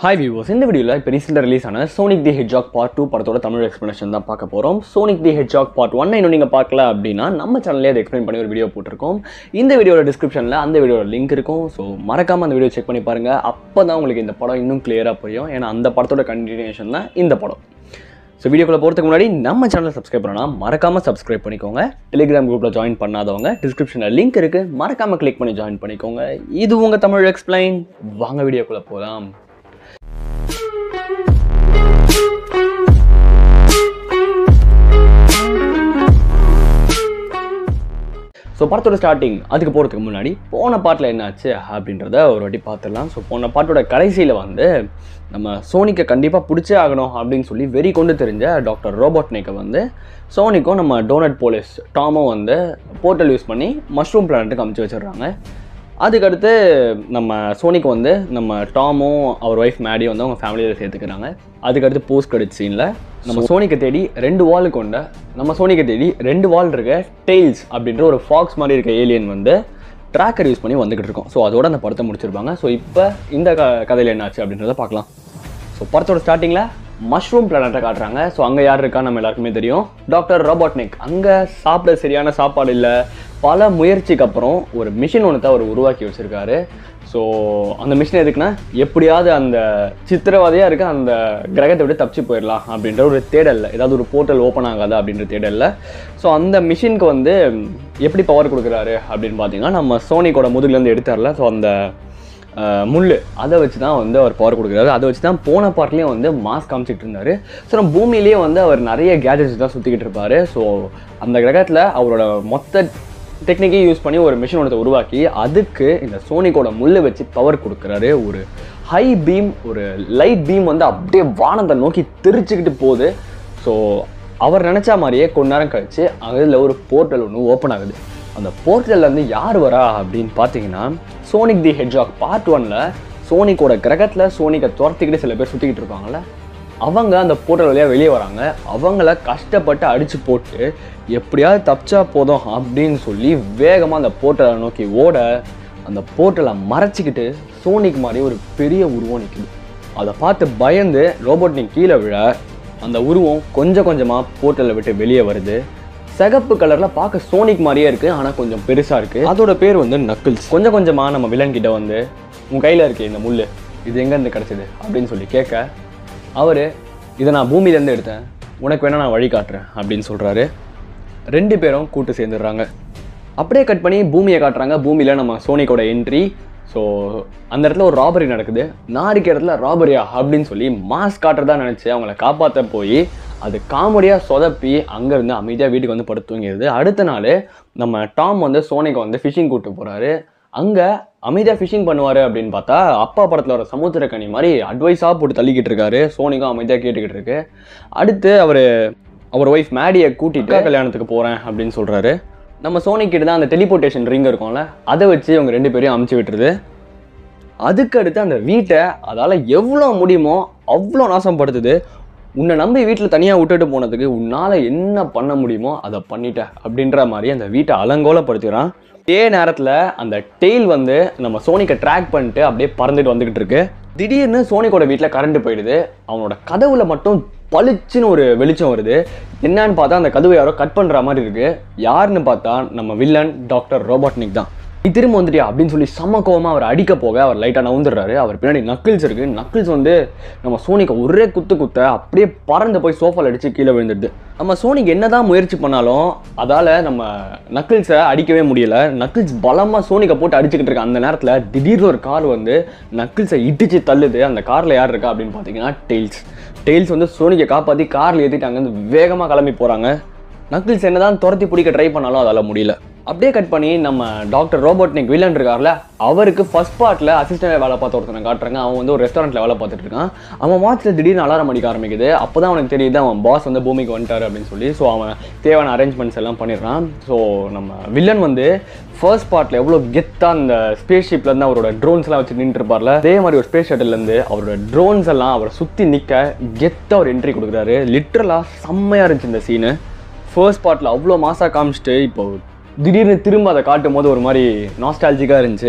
hi viewers இந்த வீடியோவில் இப்போ ரீசெண்டாக ரிலீஸ் ஆன Sonic the hedgehog part two படத்தோட தமிழ் எக்ஸ்ப்ளனேஷன் தான் பார்க்க போகிறோம் Sonic the hedgehog part one இன்னும் நீங்கள் பார்க்கல அப்படின்னா நம்ம சேனல்லே அதை எக்ஸ்பிளைன் பண்ணி ஒரு வீடியோ போட்டிருக்கோம் இந்த வீடியோட டிஸ்கிரிப்ஷனில் அந்த வீடியோட லிங்க் இருக்கும் ஸோ மறக்காமல் அந்த வீடியோ செக் பண்ணி பாருங்கள் அப்போ தான் உங்களுக்கு இந்த படம் இன்னும் கிளியராக புரியும் ஏன்னா அந்த படத்தோட கண்டினியூஷன் தான் இந்த படம் ஸோ வீடியோக்குள்ள போகிறதுக்கு முன்னாடி நம்ம சேனலை சப்ஸ்கிரைப் பண்ணலாம் மறக்காமல் சப்ஸ்கிரைப் பண்ணிக்கோங்க டெலிகிராம் குரூப்பில் ஜாயின் பண்ணாதவங்க டிஸ்கிரிப்ஷனில் லிங்க் இருக்குது மறக்காமல் கிளிக் பண்ணி ஜாயின் பண்ணிக்கோங்க இது உங்கள் தமிழ் எக்ஸ்பிளைன் வாங்க வீடியோக்குள்ளே போகலாம் ஸோ படத்தோட ஸ்டார்டிங் அதுக்கு போகிறதுக்கு முன்னாடி போன பாட்டில் என்னாச்சு அப்படின்றத ஒரு வாட்டி பார்த்துடலாம் ஸோ போன பாட்டோட கடைசியில் வந்து நம்ம சோனிக்கை கண்டிப்பாக பிடிச்சே ஆகணும் அப்படின்னு சொல்லி வெறி கொண்டு தெரிஞ்ச டாக்டர் ரோபோட்னிக்கை வந்து சோனிக்கும் நம்ம டோனட் போலீஸ் டாமும் வந்து போர்ட்டல் யூஸ் பண்ணி மஷ்ரூம் பிளானட்டுக்கு அமுச்சு வச்சிடுறாங்க அதுக்கடுத்து நம்ம சோனிக்கு வந்து நம்ம டாமும் அவர் ஒய்ஃப் மேடியும் வந்து அவங்க ஃபேமிலியில் சேர்த்துக்கிறாங்க அதுக்கடுத்து போஸ்ட் கிரெடிட் சீனில் நம்ம சோனிக்கை தேடி ரெண்டு வால் கொண்ட நம்ம சோனிக்கை தேடி ரெண்டு வால் இருக்க டெய்ல்ஸ் அப்படின்ற ஒரு ஃபாக்ஸ் மாதிரி இருக்க ஏலியன் வந்து ட்ராக்கர் யூஸ் பண்ணி வந்துக்கிட்டு இருக்கோம் ஸோ அதோட அந்த படத்தை முடிச்சிருப்பாங்க ஸோ இப்போ இந்த க கதையில் என்னாச்சு அப்படின்றத பார்க்கலாம் ஸோ படத்தோட ஸ்டார்டிங்கில் மஷ்ரூம் பிளானட்டை காட்டுறாங்க ஸோ அங்கே யார் இருக்கா நம்ம எல்லாருக்குமே தெரியும் டாக்டர் ரோபோட்னிக் அங்கே சாப்பிட சரியான சாப்பாடு இல்லை பல முயற்சிக்கு அப்புறம் ஒரு மிஷின் ஒன்று அவர் உருவாக்கி வச்சுருக்காரு ஸோ அந்த மிஷின் எதுக்குன்னா எப்படியாவது அந்த சித்திரவதையாக இருக்க அந்த கிரகத்தை விட்டு தப்பிச்சு போயிடலாம் அப்படின்ற ஒரு தேடலில் ஏதாவது ஒரு போர்ட்டல் ஓப்பன் ஆகாதா அப்படின்ற தேடலில் ஸோ அந்த மிஷினுக்கு வந்து எப்படி பவர் கொடுக்குறாரு அப்படின்னு பார்த்தீங்கன்னா நம்ம சோனிக்கோட முதுகுலேருந்து எடுத்தார்ல ஸோ அந்த முள் அதை வச்சு தான் வந்து அவர் பவர் கொடுக்குறாரு அதை வச்சு தான் போன பார்ட்லேயும் வந்து மாஸ் காமிச்சிட்டு இருந்தார் ஸோ நம்ம பூமியிலேயே வந்து அவர் நிறைய கேஜெட்ஸ் தான் சுற்றிக்கிட்டு இருப்பார் ஸோ அந்த கிரகத்தில் அவரோட மொத்த டெக்னிக்கையும் யூஸ் பண்ணி ஒரு மிஷின் ஒன்றத்தை உருவாக்கி அதுக்கு இந்த சோனிக்கோட முள்ளை வச்சு பவர் கொடுக்குறாரு ஒரு ஹை பீம் ஒரு லைட் பீம் வந்து அப்படியே வானத்தை நோக்கி தெரிச்சுக்கிட்டு போகுது ஸோ அவர் நினச்ச மாதிரியே கொஞ்ச நேரம் கழிச்சு அதில் ஒரு போர்ட்டல் ஒன்று ஓப்பன் ஆகுது அந்த போர்ட்டல்லேருந்து யார் வரா அப்படின்னு பார்த்தீங்கன்னா சோனிக் தி ஹெட்ஜாக் பார்ட் ஒனில் சோனிக்கோட கிரகத்தில் சோனிக்கை துரத்திக்கிட்டு சில பேர் சுற்றிக்கிட்டு இருப்பாங்கல்ல அவங்க அந்த போர்ட்டல் வழியாக வெளியே வராங்க அவங்கள கஷ்டப்பட்டு அடித்து போட்டு எப்படியாவது தப்பிச்சா போதும் அப்படின்னு சொல்லி வேகமாக அந்த போர்ட்டலை நோக்கி ஓட அந்த போர்ட்டலை மறைச்சிக்கிட்டு சோனிக் மாதிரி ஒரு பெரிய உருவம் நிற்குது அதை பார்த்து பயந்து ரோபோட்னிக் கீழே விழ அந்த உருவம் கொஞ்சம் கொஞ்சமாக போர்ட்டலை விட்டு வெளியே வருது சிகப்பு கலரில் பார்க்க சோனிக் மாதிரியே இருக்குது ஆனால் கொஞ்சம் பெருசாக இருக்குது அதோட பேர் வந்து நக்கிள்ஸ் கொஞ்சம் கொஞ்சமாக நம்ம வில்லன் கிட்ட வந்து உன் கையில் இருக்கு இந்த முள் இது எங்கேருந்து கிடச்சிது அப்படின்னு சொல்லி கேட்க அவர் இதை நான் பூமியிலேருந்து எடுத்தேன் உனக்கு வேணால் நான் வழி காட்டுறேன் அப்படின்னு சொல்கிறாரு ரெண்டு பேரும் கூட்டு சேர்ந்துடுறாங்க அப்படியே கட் பண்ணி பூமியை காட்டுறாங்க பூமியில் நம்ம சோனிக்கோட என்ட்ரி ஸோ அந்த இடத்துல ஒரு ராபரி நடக்குது நான் இருக்க இடத்துல ராபரியா அப்படின்னு சொல்லி மாஸ் காட்டுறதா நினச்சி அவங்கள காப்பாற்ற போய் அது காமெடியாக சொதப்பி அங்கேருந்து அமைதியாக வீட்டுக்கு வந்து படுத்து தூங்கிடுது அடுத்த நாள் நம்ம டாம் வந்து சோனிக்கு வந்து ஃபிஷிங் கூப்பிட்டு போகிறாரு அங்கே அமைதியாக ஃபிஷிங் பண்ணுவார் அப்படின்னு பார்த்தா அப்பா படத்தில் வர சமுத்திரக்கனி மாதிரி அட்வைஸாக போட்டு தள்ளிக்கிட்டு இருக்காரு சோனிக்கும் அமைதியாக கேட்டுக்கிட்டு இருக்கு அடுத்து அவர் அவர் ஒய்ஃப் மேடியை கூட்டிட்டு கல்யாணத்துக்கு போகிறேன் அப்படின்னு சொல்கிறாரு நம்ம சோனி கிட்ட தான் அந்த டெலிபோர்ட்டேஷன் ரிங் இருக்கும்ல அதை வச்சு இவங்க ரெண்டு பேரையும் அமுச்சு விட்டுருது அதுக்கு அடுத்து அந்த வீட்டை அதால் எவ்வளோ முடியுமோ அவ்வளோ நாசப்படுத்துது உன்னை நம்பி வீட்டில் தனியாக விட்டுட்டு போனதுக்கு உன்னால் என்ன பண்ண முடியுமோ அதை பண்ணிட்ட அப்படின்ற மாதிரி அந்த வீட்டை அலங்கோலப்படுத்திடுறான் அதே நேரத்தில் அந்த டெய்ல் வந்து நம்ம சோனிக்கை ட்ராக் பண்ணிட்டு அப்படியே பறந்துட்டு வந்துக்கிட்டு இருக்கு திடீர்னு சோனிக்கோட வீட்டில் கரண்ட் போயிடுது அவனோட கதவுல மட்டும் பளிச்சுன்னு ஒரு வெளிச்சம் வருது என்னன்னு பார்த்தா அந்த கதவை யாரோ கட் பண்ணுற மாதிரி இருக்கு யாருன்னு பார்த்தா நம்ம வில்லன் டாக்டர் ரோபோட்னிக் தான் நீ திரும்ப வந்துட்டியா அப்படின்னு சொல்லி செம்ம கோவமாக அவர் அடிக்க போக அவர் லைட்டாக நவுந்துடுறாரு அவர் பின்னாடி நக்கிள்ஸ் இருக்கு நக்கிள்ஸ் வந்து நம்ம சோனிக்கு ஒரே குத்து குத்த அப்படியே பறந்து போய் சோஃபால் அடித்து கீழே விழுந்துடுது நம்ம சோனிக்கு என்னதான் முயற்சி பண்ணாலும் அதால் நம்ம நக்கிள்ஸை அடிக்கவே முடியல நக்கிள்ஸ் பலமாக சோனிக்கை போட்டு அடிச்சுக்கிட்டு இருக்க அந்த நேரத்தில் திடீர்னு ஒரு கார் வந்து நக்கிள்ஸை இடிச்சு தள்ளுது அந்த காரில் யார் இருக்கா அப்படின்னு பார்த்தீங்கன்னா டெய்ல்ஸ் டெய்ல்ஸ் வந்து சோனிக்கை காப்பாற்றி காரில் ஏற்றிட்டு அங்கேருந்து வேகமாக கிளம்பி போகிறாங்க நக்கிள்ஸ் என்னதான் துரத்தி பிடிக்க ட்ரை பண்ணாலும் அதால் முடியல அப்படியே கட் பண்ணி நம்ம டாக்டர் ரோபோட்னிக் வில்லன் இருக்கார்ல அவருக்கு ஃபர்ஸ்ட் பார்ட்டில் அசிஸ்டன்ட் வேலை பார்த்த ஒருத்தனை காட்டுறாங்க அவன் வந்து ஒரு ரெஸ்டாரண்ட்டில் வேலை பார்த்துட்டு இருக்கான் அவன் வாட்சில் திடீர்னு அலாரம் அடிக்க ஆரம்பிக்குது அப்போ தான் அவனுக்கு தெரியுது அவன் பாஸ் வந்து பூமிக்கு வந்துட்டார் அப்படின்னு சொல்லி ஸோ அவன் தேவையான அரேஞ்ச்மெண்ட்ஸ் எல்லாம் பண்ணிடுறான் ஸோ நம்ம வில்லன் வந்து ஃபர்ஸ்ட் பார்ட்டில் எவ்வளோ கெத்தாக அந்த ஸ்பேஸ் ஷிப்லேருந்து அவரோட ட்ரோன்ஸ்லாம் வச்சு நின்று இருப்பார்ல அதே மாதிரி ஒரு ஸ்பேஸ் ஷட்டிலேருந்து அவரோட ட்ரோன்ஸ் எல்லாம் அவரை சுற்றி நிற்க கெத்தாக ஒரு என்ட்ரி கொடுக்குறாரு லிட்ரலாக செம்மையாக இருந்துச்சு இந்த சீனு ஃபர்ஸ்ட் பார்ட்டில் அவ்வளோ மாசாக காமிச்சிட்டு இப்போ திடீர்னு திரும்ப அதை காட்டும் போது ஒரு மாதிரி நாஸ்டாலஜிக்காக இருந்துச்சு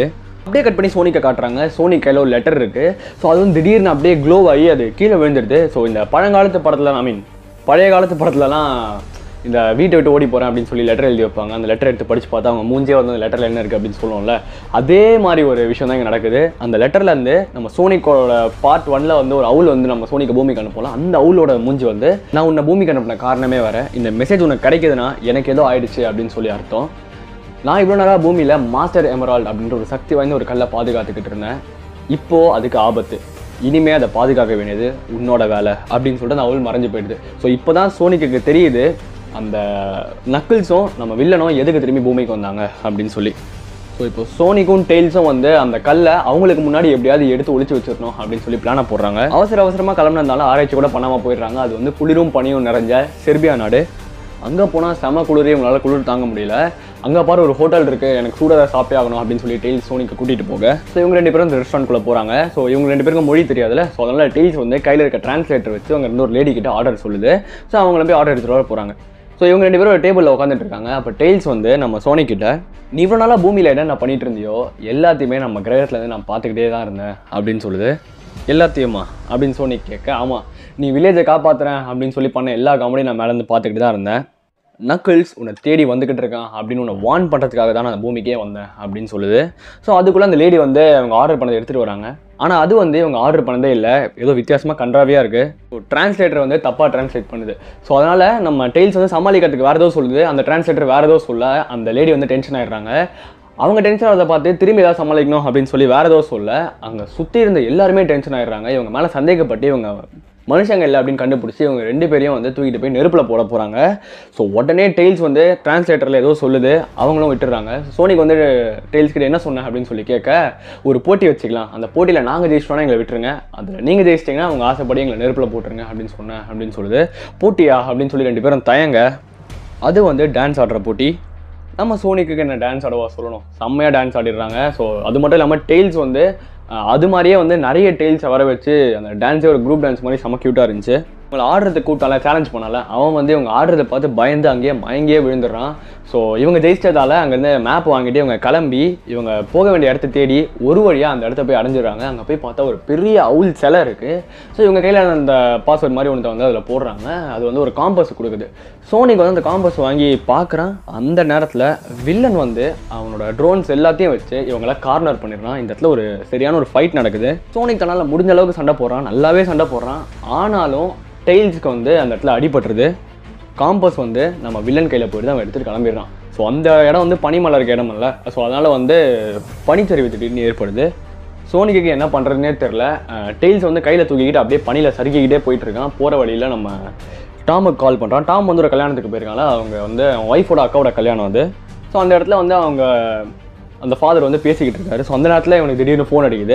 அப்படியே கட் பண்ணி சோனிக்கை காட்டுறாங்க சோனி கையில் ஒரு லெட்டர் இருக்குது ஸோ அது வந்து திடீர்னு அப்படியே க்ளோ ஆகி அது கீழே விழுந்துடுது ஸோ இந்த பழங்காலத்து படத்தில் ஐ மீன் பழைய காலத்து படத்துலலாம் இந்த வீட்டை விட்டு ஓடி போகிறேன் அப்படின்னு சொல்லி லெட்டர் எழுதி வைப்பாங்க அந்த லெட்டர் எடுத்து படித்து பார்த்தா அவங்க மூஞ்சே வந்து அந்த லெட்டரில் என்ன இருக்குது அப்படின்னு சொல்லுவோம்ல அதே மாதிரி ஒரு விஷயம் தான் இங்கே நடக்குது அந்த லெட்டரில் இருந்து நம்ம சோனிக்கோட பார்ட் ஒன்ல வந்து ஒரு அவுல் வந்து நம்ம சோனிக்கு பூமிக்கு அனுப்பலாம் அந்த அவுலோட மூஞ்சி வந்து நான் உன்னை பூமிக்கு அனுப்பின காரணமே வர இந்த மெசேஜ் உனக்கு கிடைக்குதுன்னா எனக்கு ஏதோ ஆயிடுச்சு அப்படின்னு சொல்லி அர்த்தம் நான் இவ்வளோ நாளாக பூமியில் மாஸ்டர் எமரால்ட் அப்படின்ற ஒரு சக்தி வாய்ந்த ஒரு கல்லை பாதுகாத்துக்கிட்டு இருந்தேன் இப்போது அதுக்கு ஆபத்து இனிமே அதை பாதுகாக்க வேண்டியது உன்னோட வேலை அப்படின்னு சொல்லிட்டு அந்த அவள் மறைஞ்சு போயிடுது ஸோ இப்போ தான் சோனிக்கு தெரியுது அந்த நக்கிள்ஸும் நம்ம வில்லனும் எதுக்கு திரும்பி பூமிக்கு வந்தாங்க அப்படின்னு சொல்லி ஸோ இப்போ சோனிக்கும் டெய்ல்ஸும் வந்து அந்த கல்லை அவங்களுக்கு முன்னாடி எப்படியாவது எடுத்து ஒளிச்சு வச்சிடணும் அப்படின்னு சொல்லி பிளானை போடுறாங்க அவசர அவசரமாக கிளம்புனதுனால ஆராய்ச்சி கூட பண்ணாமல் போயிடுறாங்க அது வந்து குளிரும் பனியும் நிறைஞ்ச செர்பியா நாடு அங்கே போனால் செம குளிரே இவங்களால குளிர் தாங்க முடியல அங்கே பாரு ஒரு ஹோட்டல் இருக்குது எனக்கு சூடாக சாப்பிட்டே ஆகணும் அப்படின்னு சொல்லி டெய்ல்ஸ் சோனிக்கு கூட்டிகிட்டு போக ஸோ இவங்க ரெண்டு பேரும் இந்த ரெஸ்டாரண்ட்குள்ளே போகிறாங்க ஸோ இவங்க ரெண்டு பேருக்கும் மொழி தெரியாதுல்ல ஸோ அதனால் டெய்ல்ஸ் வந்து கையில் இருக்க டிரான்ஸ்லேட்டர் வச்சு அவங்க இன்னொரு லேடி கிட்ட ஆர்டர் சொல்லுது ஸோ அவங்கள போய் ஆர்டர் எடுத்துகிட்டு வர போகிறாங்க ஸோ இவங்க ரெண்டு பேரும் ஒரு டேபிளில் உட்காந்துட்டு இருக்காங்க அப்போ டெய்ல்ஸ் வந்து நம்ம சோனி கிட்ட நீ இவ்வளோ நாளாக பூமியில் என்ன பண்ணிட்டு இருந்தியோ எல்லாத்தையுமே நம்ம கிரகத்துல இருந்து நான் பார்த்துக்கிட்டே தான் இருந்தேன் அப்படின்னு சொல்லுது எல்லாத்தையுமா அப்படின்னு சோனி கேட்க ஆமாம் நீ வில்லேஜை காப்பாத்துறேன் அப்படின்னு சொல்லி பண்ண எல்லா காமெடியும் நான் மேலேருந்து பார்த்துக்கிட்டு தான் இருந்தேன் நக்கிள்ஸ் உன்னை தேடி வந்துக்கிட்டு இருக்கான் அப்படின்னு உன்னை வார்ன் பண்ணுறதுக்காக தான் நான் அந்த பூமிக்கே வந்தேன் அப்படின்னு சொல்லுது ஸோ அதுக்குள்ளே அந்த லேடி வந்து அவங்க ஆர்டர் பண்ணதை எடுத்துகிட்டு வராங்க ஆனால் அது வந்து இவங்க ஆர்டர் பண்ணதே இல்லை ஏதோ வித்தியாசமாக கன்றாவியாக இருக்குது ஸோ டிரான்ஸ்லேட்டர் வந்து தப்பாக டிரான்ஸ்லேட் பண்ணுது ஸோ அதனால் நம்ம டெய்ல்ஸ் வந்து சமாளிக்கிறதுக்கு வேறு ஏதோ சொல்லுது அந்த டிரான்ஸ்லேட்டர் வேறு ஏதோ சொல்ல அந்த லேடி வந்து டென்ஷன் ஆயிடுறாங்க அவங்க டென்ஷன் ஆகிறத பார்த்து திரும்பி ஏதாவது சமாளிக்கணும் அப்படின்னு சொல்லி வேறு ஏதோ சொல்ல அங்கே சுற்றி இருந்த எல்லாருமே டென்ஷன் ஆயிடுறாங்க இவங்க மேலே சந்தேகப்பட்டு இவங்க மனுஷங்க இல்லை அப்படின்னு கண்டுபிடிச்சி இவங்க ரெண்டு பேரையும் வந்து தூக்கிட்டு போய் நெருப்பில் போட போகிறாங்க ஸோ உடனே டெய்ல்ஸ் வந்து டிரான்ஸ்லேட்டரில் ஏதோ சொல்லுது அவங்களும் விட்டுறாங்க சோனிக்கு வந்து டெய்ல்ஸ் கிட்ட என்ன சொன்னேன் அப்படின்னு சொல்லி கேட்க ஒரு போட்டி வச்சுக்கலாம் அந்த போட்டியில் நாங்கள் ஜெயிச்சிட்டோம்னா எங்களை விட்டுருங்க அதில் நீங்கள் ஜெயிச்சிட்டிங்கன்னா அவங்க ஆசைப்படி எங்களை நெருப்பில் போட்டுருங்க அப்படின்னு சொன்னேன் அப்படின்னு சொல்லுது போட்டியா அப்படின்னு சொல்லி ரெண்டு பேரும் தயங்க அது வந்து டான்ஸ் ஆடுற போட்டி நம்ம சோனிக்கு என்ன டான்ஸ் ஆடவா சொல்லணும் செம்மையாக டான்ஸ் ஆடிடுறாங்க ஸோ அது மட்டும் இல்லாமல் டெய்ல்ஸ் வந்து அஹ், அது மாதிரியே வந்து நிறைய டெய்ல்ஸை வர வச்சு அந்த டான்ஸே ஒரு குரூப் டான்ஸ் மாதிரி செம்ம க்யூட்டாக இருந்துச்சு இவங்களை ஆடுறதுக்கு கூட்டால சேலஞ்ச் பண்ணால அவன் வந்து இவங்க ஆடுறதை பார்த்து பயந்து அங்கேயே மயங்கியே விழுந்துடுறான் ஸோ இவங்க ஜெயிச்சதால அங்கேருந்து மேப் வாங்கிட்டு இவங்க கிளம்பி இவங்க போக வேண்டிய இடத்த தேடி ஒரு வழியாக அந்த இடத்த போய் அடைஞ்சிடுறாங்க அங்கே போய் பார்த்தா ஒரு பெரிய அவுல் சிலை இருக்குது ஸோ இவங்க கையில் அந்த பாஸ்வேர்ட் மாதிரி ஒன்று வந்து அதில் போடுறாங்க அது வந்து ஒரு காம்பஸ் கொடுக்குது சோனிக்கு வந்து அந்த காம்பஸ் வாங்கி பார்க்குறான் அந்த நேரத்தில் வில்லன் வந்து அவனோட ட்ரோன்ஸ் எல்லாத்தையும் வச்சு இவங்கள கார்னர் பண்ணிடுறான் இந்த இடத்துல ஒரு சரியான ஒரு ஃபைட் நடக்குது சோனிக் தன்னால் முடிஞ்ச அளவுக்கு சண்டை போடுறான் நல்லாவே சண்டை போடுறான் ஆனாலும் டெய்ல்ஸ்க்கு வந்து அந்த இடத்துல அடிபட்டுருது காம்பஸ் வந்து நம்ம வில்லன் கையில் போயிட்டு அவன் எடுத்துகிட்டு கிளம்பிடுறான் ஸோ அந்த இடம் வந்து பனிமலை இருக்க இடம் இல்லை ஸோ அதனால் வந்து பனிச்சரிவு திடீர்னு ஏற்படுது சோனிக்கு என்ன பண்ணுறதுனே தெரில டெய்ல்ஸ் வந்து கையில் தூக்கிக்கிட்டு அப்படியே பனியில் சறுக்கிக்கிட்டே போயிட்டு இருக்கான் போகிற வழியில் நம்ம டாமுக்கு கால் பண்ணுறான் டாம் வந்து ஒரு கல்யாணத்துக்கு போயிருக்காங்க அவங்க வந்து அவன் ஒய்ஃபோட அக்காவோட கல்யாணம் அது ஸோ அந்த இடத்துல வந்து அவங்க அந்த ஃபாதர் வந்து பேசிக்கிட்டு இருக்காரு ஸோ அந்த நேரத்தில் இவனுக்கு திடீர்னு ஃபோன் அடிக்குது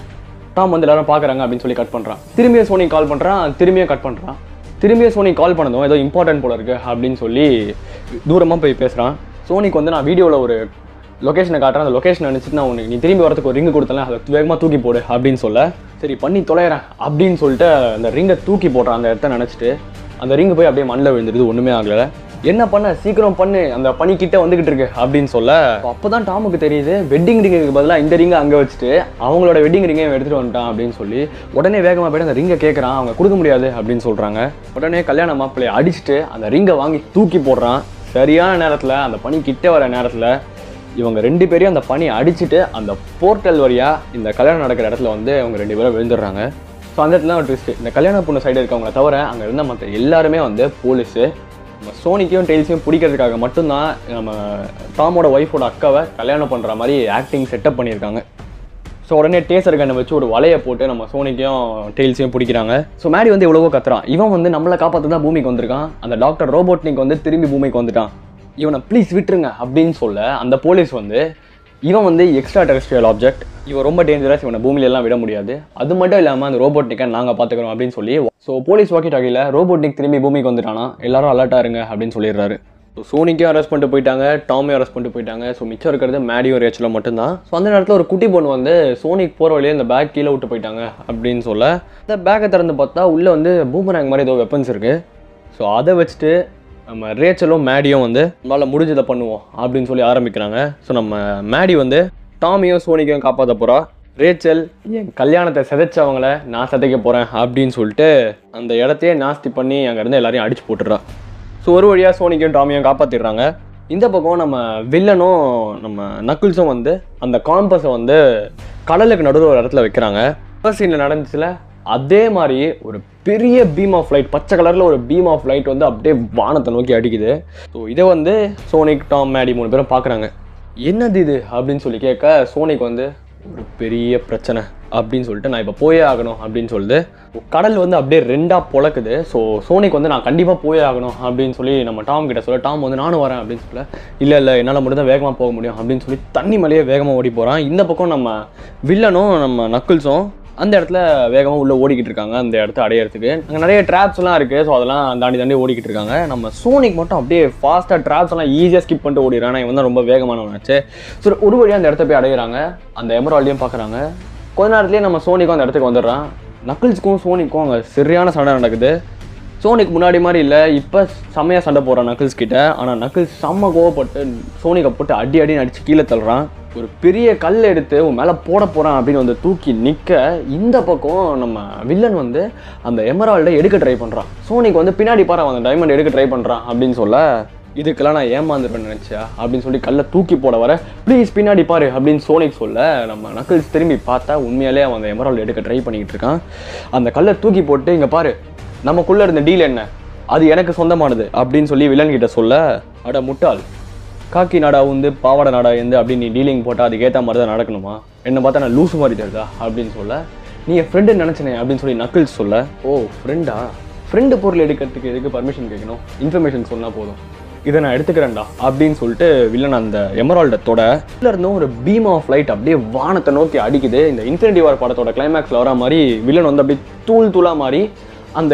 டாம் வந்து எல்லாரும் பார்க்குறாங்க அப்படின்னு சொல்லி கட் பண்ணுறான் திரும்பியும் சோனி கால் பண்ணுறான் திரும்பியும் கட் பண்ணுறான் திரும்பியும் சோனி கால் பண்ணதும் ஏதோ இம்பார்ட்டன்ட் போல இருக்கு அப்படின்னு சொல்லி தூரமாக போய் பேசுகிறான் சோனிக்கு வந்து நான் வீடியோவில் ஒரு லொக்கேஷனை காட்டுறேன் அந்த லொக்கேஷன் நினச்சிட்டு நான் உனக்கு நீ திரும்பி வரதுக்கு ஒரு ரிங்கு கொடுத்தல அதை வேகமாக தூக்கி போடு அப்படின்னு சொல்ல சரி பண்ணி தொலைகிறேன் அப்படின்னு சொல்லிட்டு அந்த ரிங்கை தூக்கி போடுறான் அந்த இடத்த நினச்சிட்டு அந்த ரிங்கு போய் அப்படியே மண்ணில் விழுந்துருது ஒன்றுமே ஆகலை என்ன பண்ண சீக்கிரம் பண்ணு அந்த பனி கிட்ட வந்துகிட்டு இருக்கு அப்படின்னு சொல்ல அப்பதான் டாமுக்கு தெரியுது வெட்டிங் ரிங்குக்கு பதிலாக இந்த ரிங்கை அங்கே வச்சுட்டு அவங்களோட வெட்டிங் ரிங்கை எடுத்துட்டு வந்துட்டான் அப்படின்னு சொல்லி உடனே வேகமாக போயிட்டு அந்த ரிங்கை கேட்குறான் அவங்க கொடுக்க முடியாது அப்படின்னு சொல்றாங்க உடனே கல்யாண மாப்பிள்ளையை அடிச்சுட்டு அந்த ரிங்கை வாங்கி தூக்கி போடுறான் சரியான நேரத்தில் அந்த பனி கிட்ட வர நேரத்தில் இவங்க ரெண்டு பேரையும் அந்த பனி அடிச்சுட்டு அந்த போர்ட்டல் வழியா இந்த கல்யாணம் நடக்கிற இடத்துல வந்து அவங்க ரெண்டு பேரும் விழுந்துடுறாங்க ஸோ அந்த இடத்துல ஒரு ட்விஸ்ட் இந்த கல்யாண பொண்ணு சைடு இருக்கவங்கள தவிர அங்கே இருந்த மற்ற எல்லாருமே வந்து போலீஸு நம்ம சோனிக்கையும் டெய்ல்ஸையும் பிடிக்கிறதுக்காக மட்டும்தான் நம்ம டாமோட ஒய்ஃபோட அக்காவை கல்யாணம் பண்ணுற மாதிரி ஆக்டிங் செட்டப் பண்ணியிருக்காங்க ஸோ உடனே டேசர் கண்ணை வச்சு ஒரு வலையை போட்டு நம்ம சோனிக்கையும் டெய்ல்ஸையும் பிடிக்கிறாங்க ஸோ மேடி வந்து எவ்வளவோ கத்துறான் இவன் வந்து நம்மளை காப்பாற்ற தான் பூமிக்கு வந்திருக்கான் அந்த டாக்டர் ரோபோட்னிக் வந்து திரும்பி பூமிக்கு வந்துட்டான் இவனை ப்ளீஸ் விட்டுருங்க அப்படின்னு சொல்ல அந்த போலீஸ் வந்து இவன் வந்து எக்ஸ்ட்ரா டெரஸ்ட்ரியல் ஆப்ஜெக்ட் இவன் ரொம்ப டேஞ்சரஸ் இவனை பூமியில எல்லாம் விட முடியாது அது மட்டும் இல்லாமல் அந்த ரோபோட்னிக்கை நாங்கள் பார்த்துக்கிறோம் அப்படின்னு சொல்லி ஸோ போலீஸ் வாக்கி டாக்கியில் ரோபோட்னிக் திரும்பி பூமிக்கு வந்துட்டானா எல்லாரும் அலர்ட்டாக இருங்க அப்படின்னு சொல்லிடுறாரு ஸோ சோனிக்கும் அரெஸ்ட் பண்ணிட்டு போயிட்டாங்க டாமையும் அரெஸ்ட் பண்ணிட்டு போயிட்டாங்க ஸோ மிச்சம் இருக்கிறது மேடியும் ரேச்சலும் மட்டும்தான் ஸோ அந்த நேரத்தில் ஒரு குட்டி பொண்ணு வந்து சோனிக் போகிற வழியே இந்த பேக் கீழே விட்டு போயிட்டாங்க அப்படின்னு சொல்ல இந்த பேக்கை திறந்து பார்த்தா உள்ளே வந்து பூமராங் மாதிரி ஏதோ வெப்பன்ஸ் இருக்குது ஸோ அதை வச்சுட்டு நம்ம ரேச்சலும் மேடியும் வந்து நம்மளால் முடிஞ்சதை பண்ணுவோம் அப்படின்னு சொல்லி ஆரம்பிக்கிறாங்க ஸோ நம்ம மேடி வந்து டாமியும் சோனிக்கையும் காப்பாற்ற போகிறா ரேச்சல் என் கல்யாணத்தை சிதைச்சவங்கள நான் சிதைக்க போகிறேன் அப்படின்னு சொல்லிட்டு அந்த இடத்தையே நாஸ்தி பண்ணி அங்கேருந்து எல்லாரையும் அடிச்சு போட்டுடுறா ஸோ ஒரு வழியாக சோனிக்கும் டாமியும் காப்பாற்றிடுறாங்க இந்த பக்கம் நம்ம வில்லனும் நம்ம நக்குல்ஸும் வந்து அந்த காம்பஸை வந்து கடலுக்கு நடுவில் ஒரு இடத்துல வைக்கிறாங்க ஃபர்ஸ்ட் சீனில் நடந்துச்சுல அதே மாதிரி ஒரு பெரிய பீம் ஆஃப் லைட் பச்சை கலரில் ஒரு பீம் ஆஃப் லைட் வந்து அப்படியே வானத்தை நோக்கி அடிக்குது ஸோ இதை வந்து சோனிக் டாம் மேடி மூணு பேரும் பார்க்குறாங்க என்னது இது அப்படின்னு சொல்லி கேட்க சோனிக் வந்து ஒரு பெரிய பிரச்சனை அப்படின்னு சொல்லிட்டு நான் இப்போ போயே ஆகணும் அப்படின்னு சொல்லுது கடல் வந்து அப்படியே ரெண்டாக பொழக்குது ஸோ சோனிக் வந்து நான் கண்டிப்பாக போயே ஆகணும் அப்படின்னு சொல்லி நம்ம டாம் கிட்ட சொல்ல டாம் வந்து நானும் வரேன் அப்படின்னு சொல்ல இல்லை இல்லை என்னால் மட்டும் தான் வேகமாக போக முடியும் அப்படின்னு சொல்லி தண்ணி மேலேயே வேகமாக ஓடி போகிறான் இந்த பக்கம் நம்ம வில்லனும் நம்ம நக்குல்ஸும் அந்த இடத்துல வேகமாக உள்ளே ஓடிக்கிட்டு இருக்காங்க அந்த இடத்த அடையிறதுக்கு அங்கே நிறைய ட்ராப்ஸ்லாம் இருக்குது ஸோ அதெல்லாம் தாண்டி தாண்டி ஓடிக்கிட்டு இருக்காங்க நம்ம சோனிக் மட்டும் அப்படியே ஃபாஸ்ட்டாக ட்ராப்ஸ் எல்லாம் ஈஸியாக ஸ்கிப் பண்ணிட்டு ஓடிடுறான் இவன் தான் ரொம்ப வேகமானவனாச்சு ஸோ ஒரு வழியாக அந்த இடத்த போய் அடையிறாங்க அந்த எமரால்டையும் பார்க்குறாங்க கொஞ்ச நேரத்துலேயே நம்ம சோனிக்கும் அந்த இடத்துக்கு வந்துடுறான் நக்கிள்ஸ்க்கும் சோனிக்கும் அங்கே சரியான சண்டை நடக்குது சோனிக்கு முன்னாடி மாதிரி இல்லை இப்போ செம்மையாக சண்டை போடுறான் நக்கிள்ஸ் கிட்ட ஆனால் நக்கிள்ஸ் செம்ம கோவப்பட்டு சோனிக்கை போட்டு அடி அடி அடிச்சு கீழே தள்ளுறான் ஒரு பெரிய கல் எடுத்து உன் மேலே போட போகிறான் அப்படின்னு வந்து தூக்கி நிற்க இந்த பக்கம் நம்ம வில்லன் வந்து அந்த எமரால்டை எடுக்க ட்ரை பண்ணுறான் சோனிக்கு வந்து பின்னாடி பாரு அந்த டைமண்ட் எடுக்க ட்ரை பண்ணுறான் அப்படின்னு சொல்ல இதுக்கெல்லாம் நான் ஏமாந்துருப்பேன் நினச்சியா அப்படின்னு சொல்லி கல்லை தூக்கி போட வர ப்ளீஸ் பின்னாடி பாரு அப்படின்னு சோனிக் சொல்ல நம்ம நக்கிள்ஸ் திரும்பி பார்த்தா உண்மையாலே அவன் அந்த எமரால்டு எடுக்க ட்ரை பண்ணிக்கிட்டு இருக்கான் அந்த கல்லை தூக்கி போட்டு இங்கே பாரு நமக்குள்ளே இருந்த டீல் என்ன அது எனக்கு சொந்தமானது அப்படின்னு சொல்லி வில்லன் கிட்ட சொல்ல அட முட்டாள் காக்கி நாடா வந்து பாவாடை நாடா வந்து அப்படின்னு நீ டீலிங் போட்டால் அதுக்கேற்ற மாதிரி தான் நடக்கணுமா என்னை பார்த்தா நான் லூசு மாதிரி தெரியுதா அப்படின்னு சொல்ல நீ என் ஃப்ரெண்டு நினச்சினே அப்படின்னு சொல்லி நக்கிள்ஸ் சொல்ல ஓ ஃப்ரெண்டா ஃப்ரெண்டு பொருள் எடுக்கிறதுக்கு எதுக்கு பர்மிஷன் கேட்கணும் இன்ஃபர்மேஷன் சொன்னால் போதும் இதை நான் எடுத்துக்கிறேன்டா அப்படின்னு சொல்லிட்டு வில்லன் அந்த எமரால்டை தொட உள்ள இருந்தும் ஒரு பீம் ஆஃப் லைட் அப்படியே வானத்தை நோக்கி அடிக்குது இந்த இன்ஃபினிட்டி வார் படத்தோட கிளைமேக்ஸில் வர மாதிரி வில்லன் வந்து அப்படியே தூள் தூளாக மாதிரி அந்த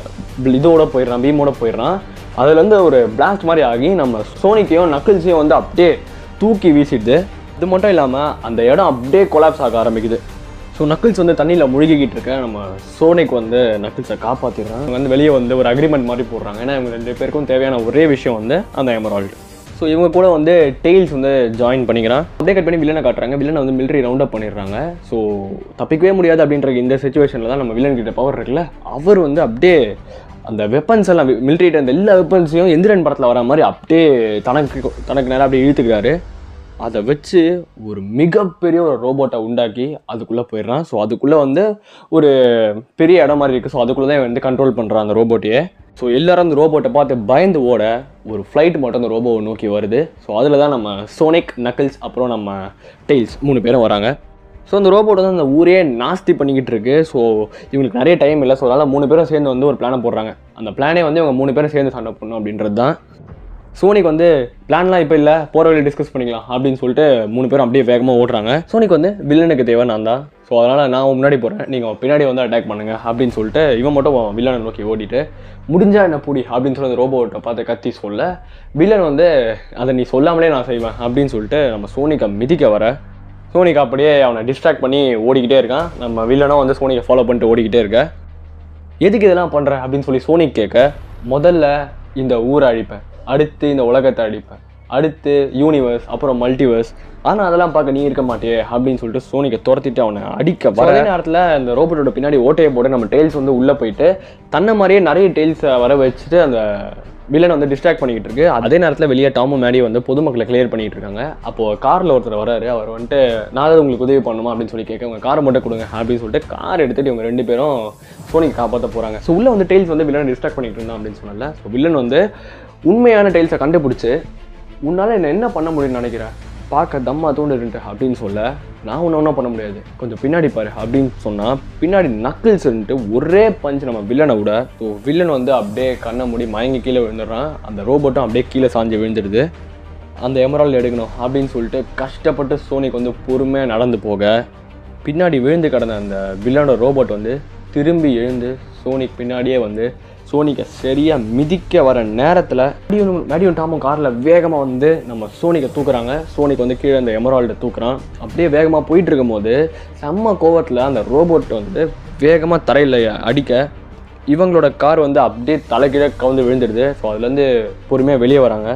இதோட போயிடுறான் பீமோட போயிடுறான் அதுலேருந்து ஒரு பிளாஸ்ட் மாதிரி ஆகி நம்ம சோனிக்கையும் நக்கிள்ஸையும் வந்து அப்படியே தூக்கி வீசிடுது இது மட்டும் இல்லாமல் அந்த இடம் அப்படியே கொலாப்ஸ் ஆக ஆரம்பிக்குது ஸோ நக்கிள்ஸ் வந்து தண்ணியில் முழுகிக்கிட்டு இருக்க நம்ம சோனிக் வந்து நக்கிள்ஸை காப்பாற்றிடுறாங்க இவங்க வந்து வெளியே வந்து ஒரு அக்ரிமெண்ட் மாதிரி போடுறாங்க ஏன்னா இவங்க ரெண்டு பேருக்கும் தேவையான ஒரே விஷயம் வந்து அந்த எமரால்டு ஸோ இவங்க கூட வந்து டெய்ல்ஸ் வந்து ஜாயின் பண்ணிக்கிறான் அப்படியே கட் பண்ணி வில்லனை காட்டுறாங்க வில்லனை வந்து மிலிட்ரி ரவுண்ட் அப் பண்ணிடுறாங்க ஸோ தப்பிக்கவே முடியாது அப்படின்ற இந்த சுச்சுவேஷனில் தான் நம்ம வில்லன் கிட்ட பவர் இருக்குல்ல அவர் வந்து அப்படியே அந்த வெப்பன்ஸ் எல்லாம் மிலிட்ரிட்ட அந்த எல்லா வெப்பன்ஸையும் எந்திரன் படத்தில் வர மாதிரி அப்படியே தனக்கு தனக்கு நேரம் அப்படியே இழுத்துக்கிறாரு அதை வச்சு ஒரு மிகப்பெரிய ஒரு ரோபோட்டை உண்டாக்கி அதுக்குள்ளே போயிடுறான் ஸோ அதுக்குள்ளே வந்து ஒரு பெரிய இடம் மாதிரி இருக்குது ஸோ அதுக்குள்ளே தான் இவன் வந்து கண்ட்ரோல் பண்ணுறான் அந்த ரோபோட்டையே ஸோ எல்லாரும் அந்த ரோபோட்டை பார்த்து பயந்து ஓட ஒரு ஃப்ளைட் மட்டும் அந்த ரோபோவை நோக்கி வருது ஸோ அதில் தான் நம்ம சோனிக் நக்கிள்ஸ் அப்புறம் நம்ம டெய்ல்ஸ் மூணு பேரும் வராங்க ஸோ அந்த ரோபோட் வந்து அந்த ஊரே நாஸ்தி பண்ணிக்கிட்டு இருக்கு ஸோ இவங்களுக்கு நிறைய டைம் இல்லை ஸோ அதனால் மூணு பேரும் சேர்ந்து வந்து ஒரு பிளானை போடுறாங்க அந்த பிளானே வந்து இவங்க மூணு பேரும் சேர்ந்து சண்டை பண்ணணும் அப்படின்றது தான் சோனிக்கு வந்து பிளான்லாம் இப்போ இல்லை போகிற வழி டிஸ்கஸ் பண்ணிக்கலாம் அப்படின்னு சொல்லிட்டு மூணு பேரும் அப்படியே வேகமாக ஓடுறாங்க சோனிக்கு வந்து வில்லனுக்கு தேவை நான் தான் ஸோ அதனால் நான் முன்னாடி போகிறேன் நீங்கள் பின்னாடி வந்து அட்டாக் பண்ணுங்க அப்படின்னு சொல்லிட்டு இவன் மட்டும் வில்லனை நோக்கி ஓடிட்டு முடிஞ்சா என்ன புடி அப்படின்னு சொல்லி அந்த ரோபோட்டை பார்த்து கத்தி சொல்ல வில்லன் வந்து அதை நீ சொல்லாமலே நான் செய்வேன் அப்படின்னு சொல்லிட்டு நம்ம சோனிக்கை மிதிக்க வர சோனிக்கு அப்படியே அவனை டிஸ்ட்ராக்ட் பண்ணி ஓடிக்கிட்டே இருக்கான் நம்ம வில்லனும் வந்து சோனிக்கை ஃபாலோ பண்ணிட்டு ஓடிக்கிட்டே இருக்க எதுக்கு இதெல்லாம் பண்ணுற அப்படின்னு சொல்லி சோனிக் கேட்க முதல்ல இந்த ஊரை அழிப்பேன் அடுத்து இந்த உலகத்தை அழிப்பேன் அடுத்து யூனிவர்ஸ் அப்புறம் மல்டிவர்ஸ் ஆனால் அதெல்லாம் பார்க்க நீ இருக்க மாட்டியே அப்படின்னு சொல்லிட்டு சோனிக்கை துரத்திட்டு அவனை அடிக்க வர நேரத்தில் இந்த ரோபோட்டோட பின்னாடி ஓட்டையை போட்டு நம்ம டெய்ல்ஸ் வந்து உள்ளே போயிட்டு தன்னை மாதிரியே நிறைய டெய்ல்ஸை வர வச்சுட்டு அந்த வில்லனை வந்து டிஸ்ட்ராக்ட் பண்ணிக்கிட்டு இருக்கு அதே நேரத்தில் வெளியே டாமும் மேடி வந்து பொதுமக்களை கிளியர் பண்ணிட்டு இருக்காங்க அப்போ காரில் ஒருத்தர் வராரு அவர் வந்துட்டு நான் தான் உங்களுக்கு உதவி பண்ணணுமா அப்படின்னு சொல்லி கேட்க உங்க காரை மட்டும் கொடுங்க அப்படின்னு சொல்லிட்டு கார் எடுத்துட்டு இவங்க ரெண்டு பேரும் சோனிக்கு காப்பாற்ற போறாங்க ஸோ உள்ள வந்து டெய்ல்ஸ் வந்து வில்லனை டிஸ்ட்ராக்ட் பண்ணிட்டு இருந்தான் அப்படின்னு சொன்னல ஸோ வில்லன் வந்து உண்மையான டெய்ல்ஸை கண்டுபிடிச்சு உன்னால் என்ன என்ன பண்ண முடியும்னு நினைக்கிறேன் பார்க்க தம்மா தூண்டுட்டு அப்படின்னு சொல்ல நான் ஒன்றும் ஒன்றும் பண்ண முடியாது கொஞ்சம் பின்னாடி பாரு அப்படின்னு சொன்னால் பின்னாடி நக்கிள்ஸ் இருந்துட்டு ஒரே பஞ்ச் நம்ம வில்லனை விட ஸோ வில்லன் வந்து அப்படியே கண்ணை மூடி மயங்கி கீழே விழுந்துடுறான் அந்த ரோபோட்டும் அப்படியே கீழே சாஞ்சு விழுந்துடுது அந்த எமரால்டு எடுக்கணும் அப்படின்னு சொல்லிட்டு கஷ்டப்பட்டு சோனிக்கு வந்து பொறுமையாக நடந்து போக பின்னாடி விழுந்து கிடந்த அந்த வில்லனோட ரோபோட் வந்து திரும்பி எழுந்து சோனிக் பின்னாடியே வந்து சோனிக்கை சரியாக மிதிக்க வர நேரத்தில் மேடியும் மேடியும் டாமும் காரில் வேகமாக வந்து நம்ம சோனிக்கை தூக்குறாங்க சோனிக் வந்து கீழே அந்த எமரால்டை தூக்குறான் அப்படியே வேகமாக போயிட்டு இருக்கும்போது செம்ம கோவத்தில் அந்த ரோபோட் வந்து வேகமாக தரையில் அடிக்க இவங்களோட கார் வந்து அப்படியே தலைக்கீழே கவுந்து விழுந்துடுது ஸோ அதுலேருந்து பொறுமையாக வெளியே வராங்க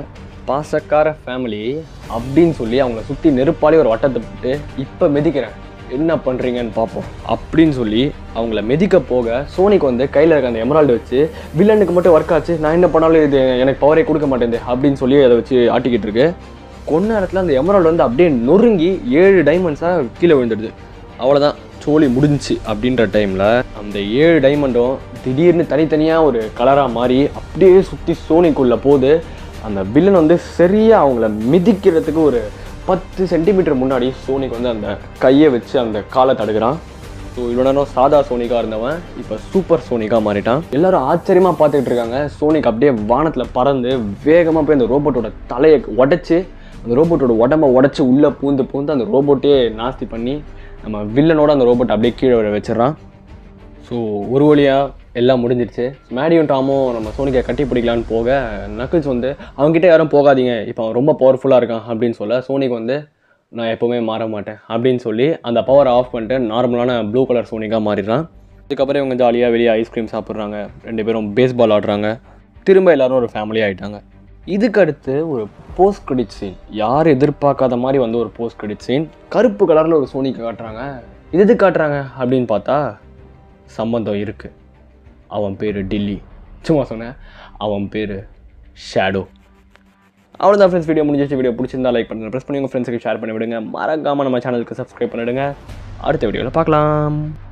பாசக்கார ஃபேமிலி அப்படின்னு சொல்லி அவங்கள சுற்றி நெருப்பாலே ஒரு வட்டத்தை போட்டு இப்போ மிதிக்கிறேன் என்ன பண்ணுறீங்கன்னு பார்ப்போம் அப்படின்னு சொல்லி அவங்கள மிதிக்க போக சோனிக்கு வந்து கையில் இருக்க அந்த எமரால்டு வச்சு வில்லனுக்கு மட்டும் ஒர்க் ஆச்சு நான் என்ன பண்ணாலும் இது எனக்கு பவரே கொடுக்க மாட்டேங்குது அப்படின்னு சொல்லி அதை வச்சு ஆட்டிக்கிட்டு இருக்கு கொஞ்ச நேரத்தில் அந்த எமரால்டு வந்து அப்படியே நொறுங்கி ஏழு டைமண்ட்ஸாக கீழே விழுந்துடுது அவ்வளோதான் சோலி முடிஞ்சுச்சு அப்படின்ற டைமில் அந்த ஏழு டைமண்டும் திடீர்னு தனித்தனியாக ஒரு கலராக மாறி அப்படியே சுற்றி சோனிக்குள்ளே போது அந்த வில்லன் வந்து சரியாக அவங்கள மிதிக்கிறதுக்கு ஒரு பத்து சென்டிமீட்டர் முன்னாடி சோனிக்கு வந்து அந்த கையை வச்சு அந்த காலை தடுக்கிறான் ஸோ இவ்வளோ நேரம் சாதா சோனிக்காக இருந்தவன் இப்போ சூப்பர் சோனிக்காக மாறிட்டான் எல்லாரும் ஆச்சரியமாக பார்த்துக்கிட்டு இருக்காங்க சோனிக் அப்படியே வானத்தில் பறந்து வேகமாக போய் அந்த ரோபோட்டோட தலையை உடைச்சு அந்த ரோபோட்டோட உடம்ப உடச்சி உள்ளே பூந்து பூந்து அந்த ரோபோட்டே நாஸ்தி பண்ணி நம்ம வில்லனோட அந்த ரோபோட் அப்படியே கீழே விழ வச்சிடறான் ஸோ ஒரு வழியாக எல்லாம் முடிஞ்சிருச்சு மேடியும் டாமும் நம்ம சோனிக்கை கட்டி பிடிக்கலான்னு போக நக்கிள்ஸ் வந்து அவங்ககிட்ட யாரும் போகாதீங்க இப்போ அவன் ரொம்ப பவர்ஃபுல்லாக இருக்கான் அப்படின்னு சொல்ல சோனிக்கு வந்து நான் எப்போவுமே மாற மாட்டேன் அப்படின்னு சொல்லி அந்த பவரை ஆஃப் பண்ணிட்டு நார்மலான ப்ளூ கலர் சோனிக்காக மாறிடுறான் அதுக்கப்புறம் இவங்க ஜாலியாக வெளியே ஐஸ்கிரீம் சாப்பிட்றாங்க ரெண்டு பேரும் பேஸ்பால் ஆடுறாங்க திரும்ப எல்லாரும் ஒரு ஃபேமிலி ஆகிட்டாங்க இதுக்கு அடுத்து ஒரு போஸ்ட் கிரெடிட் சீன் யார் எதிர்பார்க்காத மாதிரி வந்து ஒரு போஸ்ட் கிரெடிட் சீன் கருப்பு கலரில் ஒரு சோனிக்கு காட்டுறாங்க இது எதுக்கு காட்டுறாங்க அப்படின்னு பார்த்தா சம்பந்தம் இருக்குது அவன் பேர் டில்லி சும்மா சொன்னேன் அவன் பேர் ஷேடோ அவ்வளோதான் ஃப்ரெண்ட்ஸ் வீடியோ முடிஞ்சிச்சு வீடியோ பிடிச்சிருந்தா லைக் பண்ணுங்கள் ப்ரெஸ் பண்ணி உங்கள் ஃப்ரெண்ட்ஸுக்கு ஷேர் பண்ணி விடுங்க மறக்காமல் நம்ம சேனலுக்கு சப்ஸ்கிரைப் பண்ணிவிடுங்க அடுத்த வீடியோவில் பார்க்கலாம்